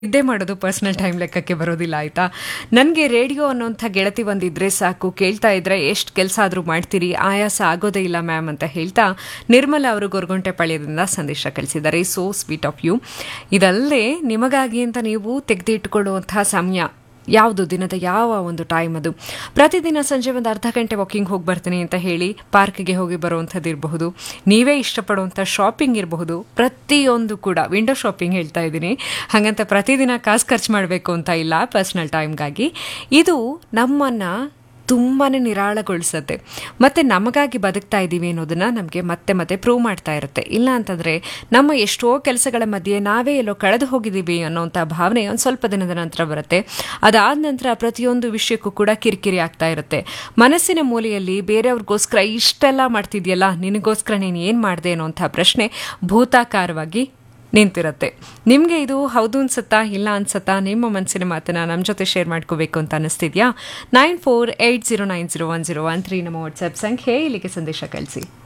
ನಿದ್ದೆ ಮಾಡೋದು personal time ಲೆಕ್ಕಕ್ಕೆ ಬರೋದಿಲ್ಲ ಆಯ್ತಾ ನನಗೆ ರೇಡಿಯೋ ಅನ್ನೋಂಥ ಗೆಳತಿ ಒಂದಿದ್ರೆ ಸಾಕು ಕೇಳ್ತಾ ಇದ್ರೆ ಎಷ್ಟು ಕೆಲಸ ಆದರೂ ಮಾಡ್ತೀರಿ ಆಯಾಸ ಆಗೋದೇ ಇಲ್ಲ ಮ್ಯಾಮ್ ಅಂತ ಹೇಳ್ತಾ ನಿರ್ಮಲ ಅವರು ಗೊರಗುಂಟೆ ಪಾಳ್ಯದಿಂದ ಸಂದೇಶ ಕಳಿಸಿದ್ದಾರೆ ಸೋ ಸ್ವೀಟ್ ಆಫ್ ಯು ಇದಲ್ಲದೆ ನಿಮಗಾಗಿ ಅಂತ ನೀವು ತೆಗೆದಿಟ್ಟುಕೊಳ್ಳುವಂತಹ ಸಮಯ ಯಾವುದು ದಿನದ ಯಾವ ಒಂದು ಟೈಮ್ ಅದು ಪ್ರತಿದಿನ ಸಂಜೆ ಒಂದು ಅರ್ಧ ಗಂಟೆ ವಾಕಿಂಗ್ ಹೋಗಿ ಬರ್ತೀನಿ ಅಂತ ಹೇಳಿ ಪಾರ್ಕ್ಗೆ ಹೋಗಿ ಬರುವಂಥದ್ದು ಇರಬಹುದು ನೀವೇ ಇಷ್ಟಪಡುವಂಥ ಶಾಪಿಂಗ್ ಇರಬಹುದು ಪ್ರತಿಯೊಂದು ಕೂಡ ವಿಂಡೋ ಶಾಪಿಂಗ್ ಹೇಳ್ತಾ ಇದ್ದೀನಿ ಹಾಗಂತ ಪ್ರತಿದಿನ ಕಾಸು ಖರ್ಚು ಮಾಡಬೇಕು ಅಂತ ಇಲ್ಲ ಪರ್ಸ್ನಲ್ ಟೈಮ್ಗಾಗಿ ಇದು ನಮ್ಮನ್ನು ತುಂಬಾ ನಿರಾಳಗೊಳಿಸುತ್ತೆ ಮತ್ತು ನಮಗಾಗಿ ಬದುಕ್ತಾ ಇದ್ದೀವಿ ಅನ್ನೋದನ್ನು ನಮಗೆ ಮತ್ತೆ ಮತ್ತೆ ಪ್ರೂವ್ ಮಾಡ್ತಾ ಇರುತ್ತೆ ಇಲ್ಲ ಅಂತಂದರೆ ನಮ್ಮ ಎಷ್ಟೋ ಕೆಲಸಗಳ ಮಧ್ಯೆ ನಾವೇ ಎಲ್ಲೋ ಕಳೆದು ಹೋಗಿದ್ದೀವಿ ಅನ್ನೋಂಥ ಭಾವನೆ ಒಂದು ಸ್ವಲ್ಪ ದಿನದ ನಂತರ ಬರುತ್ತೆ ಅದಾದ ನಂತರ ಪ್ರತಿಯೊಂದು ವಿಷಯಕ್ಕೂ ಕೂಡ ಕಿರಿಕಿರಿ ಆಗ್ತಾ ಇರುತ್ತೆ ಮನಸ್ಸಿನ ಮೂಲೆಯಲ್ಲಿ ಬೇರೆಯವ್ರಿಗೋಸ್ಕರ ಇಷ್ಟೆಲ್ಲ ಮಾಡ್ತಿದ್ಯಲ್ಲ ನಿನಗೋಸ್ಕರ ನೀನು ಏನು ಮಾಡಿದೆ ಅನ್ನೋಂಥ ಪ್ರಶ್ನೆ ಭೂತಾಕಾರವಾಗಿ ನಿಂತಿರುತ್ತೆ ನಿಮಗೆ ಇದು ಹೌದು ಅನ್ಸುತ್ತಾ ಇಲ್ಲ ಅನ್ಸುತ್ತಾ ನಿಮ್ಮ ಮನಸ್ಸಿನ ಮಾತನ್ನ ನಮ್ಮ ಜೊತೆ ಶೇರ್ ಮಾಡ್ಕೋಬೇಕು ಅಂತ ಅನಿಸ್ತಿದ್ಯಾ nine four eight zero nine zero one zero one three ನಮ್ಮ ವಾಟ್ಸ್ಆ್ಯಪ್ ಸಂಖ್ಯೆ ಇಲ್ಲಿಗೆ ಸಂದೇಶ ಕಳಿಸಿ